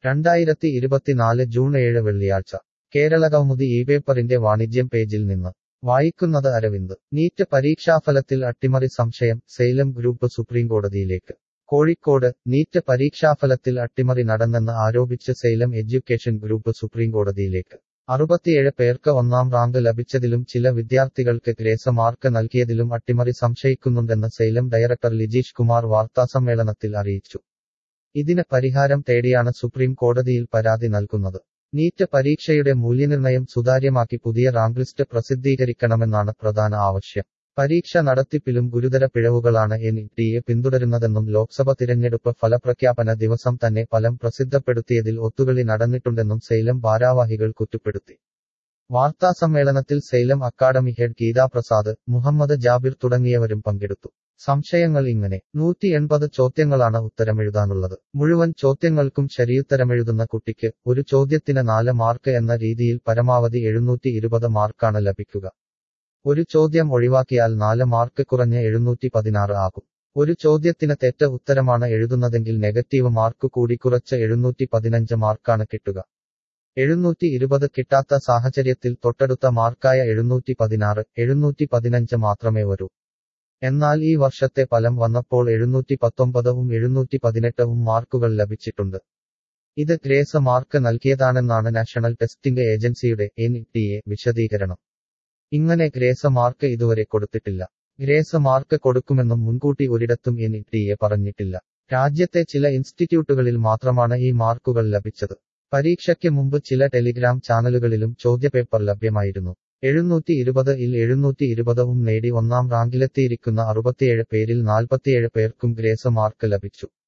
രണ്ടായിരത്തി ഇരുപത്തിനാല് ജൂൺ ഏഴ് വെള്ളിയാഴ്ച കേരളകൗമുദി ഈ പേപ്പറിന്റെ വാണിജ്യം പേജിൽ നിന്ന് വായിക്കുന്നത് അരവിന്ദ് നീറ്റ് പരീക്ഷാഫലത്തിൽ അട്ടിമറി സംശയം സെയിലം ഗ്രൂപ്പ് സുപ്രീംകോടതിയിലേക്ക് കോഴിക്കോട് നീറ്റ് പരീക്ഷാഫലത്തിൽ അട്ടിമറി നടന്നെന്ന് ആരോപിച്ച് സെയിലം എഡ്യൂക്കേഷൻ ഗ്രൂപ്പ് സുപ്രീംകോടതിയിലേക്ക് അറുപത്തിയേഴ് പേർക്ക് ഒന്നാം റാങ്ക് ലഭിച്ചതിലും ചില വിദ്യാർത്ഥികൾക്ക് ഗ്രേസ മാർക്ക് നൽകിയതിലും അട്ടിമറി സംശയിക്കുന്നുണ്ടെന്ന് സെയിലം ഡയറക്ടർ ലിജീഷ് കുമാർ വാർത്താസമ്മേളനത്തിൽ അറിയിച്ചു ഇതിന് പരിഹാരം തേടിയാണ് സുപ്രീം കോടതിയിൽ പരാതി നൽകുന്നത് നീറ്റ് പരീക്ഷയുടെ മൂല്യനിർണയം സുതാര്യമാക്കി പുതിയ റാങ്ക് ലിസ്റ്റ് പ്രസിദ്ധീകരിക്കണമെന്നാണ് പ്രധാന ആവശ്യം പരീക്ഷ നടത്തിപ്പിലും ഗുരുതര പിഴവുകളാണ് എൻ ടി എ പിന്തുടരുന്നതെന്നും ലോക്സഭ തിരഞ്ഞെടുപ്പ് ഫലപ്രഖ്യാപന ദിവസം തന്നെ ഫലം പ്രസിദ്ധപ്പെടുത്തിയതിൽ ഒത്തുകളി നടന്നിട്ടുണ്ടെന്നും സെയിലം ഭാരാവാഹികൾ കുറ്റപ്പെടുത്തി വാർത്താസമ്മേളനത്തിൽ Xylem academy head Geetha Prasad Muhammed Jabir തുടങ്ങിയവരും പങ്കെടുത്തു സംശയങ്ങൾ ഇങ്ങനെ നൂറ്റി എൺപത് ചോദ്യങ്ങളാണ് ഉത്തരമെഴുതാനുള്ളത് മുഴുവൻ ചോദ്യങ്ങൾക്കും ശരിയുത്തരമെഴുതുന്ന കുട്ടിക്ക് ഒരു ചോദ്യത്തിന് നാല് മാർക്ക് എന്ന രീതിയിൽ പരമാവധി എഴുന്നൂറ്റി ഇരുപത് മാർക്കാണ് ലഭിക്കുക ഒരു ചോദ്യം ഒഴിവാക്കിയാൽ നാല് മാർക്ക് കുറഞ്ഞ് എഴുന്നൂറ്റി പതിനാറ് ആകും ഒരു ചോദ്യത്തിന് തെറ്റ് ഉത്തരമാണ് എഴുതുന്നതെങ്കിൽ നെഗറ്റീവ് മാർക്ക് കൂടി കുറച്ച് എഴുന്നൂറ്റി പതിനഞ്ച് മാർക്കാണ് കിട്ടുക എഴുന്നൂറ്റി ഇരുപത് കിട്ടാത്ത സാഹചര്യത്തിൽ തൊട്ടടുത്ത മാർക്കായ എഴുന്നൂറ്റി പതിനാറ് എഴുന്നൂറ്റി പതിനഞ്ച് മാത്രമേ വരൂ എന്നാൽ ഈ വർഷത്തെ ഫലം വന്നപ്പോൾ എഴുന്നൂറ്റി പത്തൊമ്പതവും എഴുന്നൂറ്റി പതിനെട്ടവും മാർക്കുകൾ ലഭിച്ചിട്ടുണ്ട് ഇത് ഗ്രേസ് മാർക്ക് നൽകിയതാണെന്നാണ് നാഷണൽ ടെസ്റ്റിംഗ് ഏജൻസിയുടെ എൻ ടി എ വിശദീകരണം ഇങ്ങനെ ഗ്രേസ് മാർക്ക് ഇതുവരെ കൊടുത്തിട്ടില്ല ഗ്രേസ് മാർക്ക് കൊടുക്കുമെന്നും മുൻകൂട്ടി ഒരിടത്തും എൻ ടി എ പറഞ്ഞിട്ടില്ല രാജ്യത്തെ ചില ഇൻസ്റ്റിറ്റ്യൂട്ടുകളിൽ മാത്രമാണ് ഈ മാർക്കുകൾ ലഭിച്ചത് പരീക്ഷയ്ക്ക് മുമ്പ് ചില ടെലിഗ്രാം ചാനലുകളിലും ചോദ്യപേപ്പർ ലഭ്യമായിരുന്നു എഴുന്നൂറ്റി ഇരുപത് ഇൽ എഴുന്നൂറ്റി ഇരുപതവും നേടി ഒന്നാം റാങ്കിലെത്തിയിരിക്കുന്ന അറുപത്തിയേഴ് പേരിൽ നാൽപ്പത്തിയേഴ് പേർക്കും ഗ്രേസ് മാർക്ക് ലഭിച്ചു